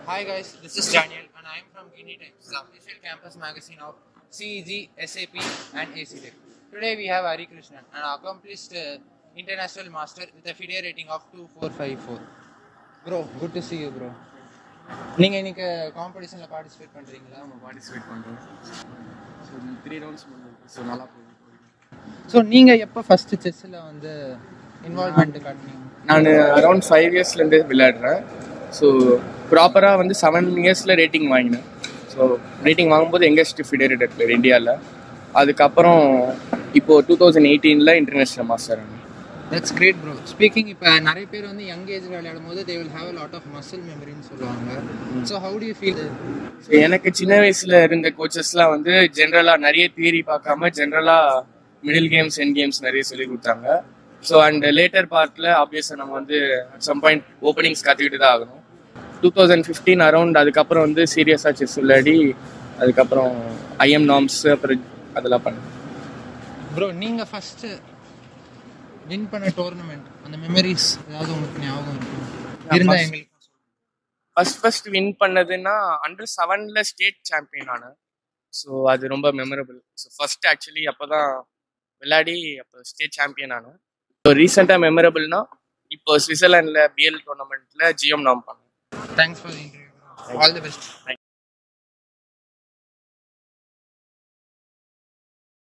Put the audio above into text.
Hi guys, this is Daniel and I am from Guinea Times, the official campus magazine of CEG, SAP and ACTEC. Today we have Hari Krishnan, an accomplished uh, international master with a FIDE rating of 2454. Bro, good to see you bro. நீங்கள் இன்னைக்கு காம்படிஷனில் participate பண்ணுறீங்களா நம்ம participate பண்ணுறோம் so three rounds முடிஞ்சிருக்கு so நல்லா போகுது so நீங்கள் எப்போ ஃபஸ்ட்டு செஸ்ஸில் வந்து இன்வால்மெண்ட் காட்டினீங்க நான் அரௌண்ட் ஃபைவ் இயர்ஸ்லேருந்தே விளையாடுறேன் ஸோ ப்ராப்பராக வந்து செவன் இயர்ஸில் ரேட்டிங் வாங்கினேன் ஸோ ரேட்டிங் வாங்கும்போது எங்கெஸ்ட் ஃபிடேரிட்டட் பிளேயர் இந்தியாவில் அதுக்கப்புறம் இப்போது டூ தௌசண்ட் எயிட்டீனில் international master that's great bro speaking இப்போ நிறைய பேர் வந்து யங் ஏஜில் விளையாடும் போது they will have lot of muscle மெமரின்னு சொல்லுவாங்க so how do you feel so எனக்கு சின்ன வயசில் இருந்த கோச்சஸ்லாம் வந்து ஜென்ரலாக நிறைய தியரி பார்க்காம ஜென்ரலாக மிடில் கேம்ஸ் என் கேம்ஸ் நிறைய சொல்லி கொடுத்தாங்க ஸோ அண்ட் லேட்டர் பார்ட்டில் ஆப்வியஸாக நம்ம வந்து சம் பாயிண்ட் ஓப்பனிங்ஸ் கற்றுக்கிட்டு தான் ஆகணும் டூ தௌசண்ட் ஃபிஃப்டீன் அரௌண்ட் அதுக்கப்புறம் வந்து சீரியஸாக செஸ் விளையாடி அதுக்கப்புறம் ஐஎம் நாம்ஸ் அப்புறம் அதெல்லாம் பண்ணேன் ப்ரோ நீங்கள் ஃபஸ்ட்டு வின் பண்ண டோர்னமெண்ட் அந்த மெமரிஸ் ஏதாவது உங்களுக்கு ஞாபகம் இருக்கும் இருந்தால் first- எங்களுக்கு ஃபர்ஸ்ட் ஃபர்ஸ்ட் வின் பண்ணதுன்னா அண்டர் செவனில் ஸ்டேட் சாம்பியன் ஆனேன் ஸோ அது ரொம்ப மெமரபிள் ஸோ ஃபர்ஸ்ட் ஆக்சுவலி அப்போ தான் விளையாடி அப்போ ஸ்டேட் சாம்பியன் ஆனேன் ஸோ ரீசெண்டாக மெமரபிள்னா இப்போ சுவிட்சர்லாண்டில் பிஎல் டோர்னமெண்ட்டில் ஜிஎம் நாம் பண்ணேன் thanks for interview all the best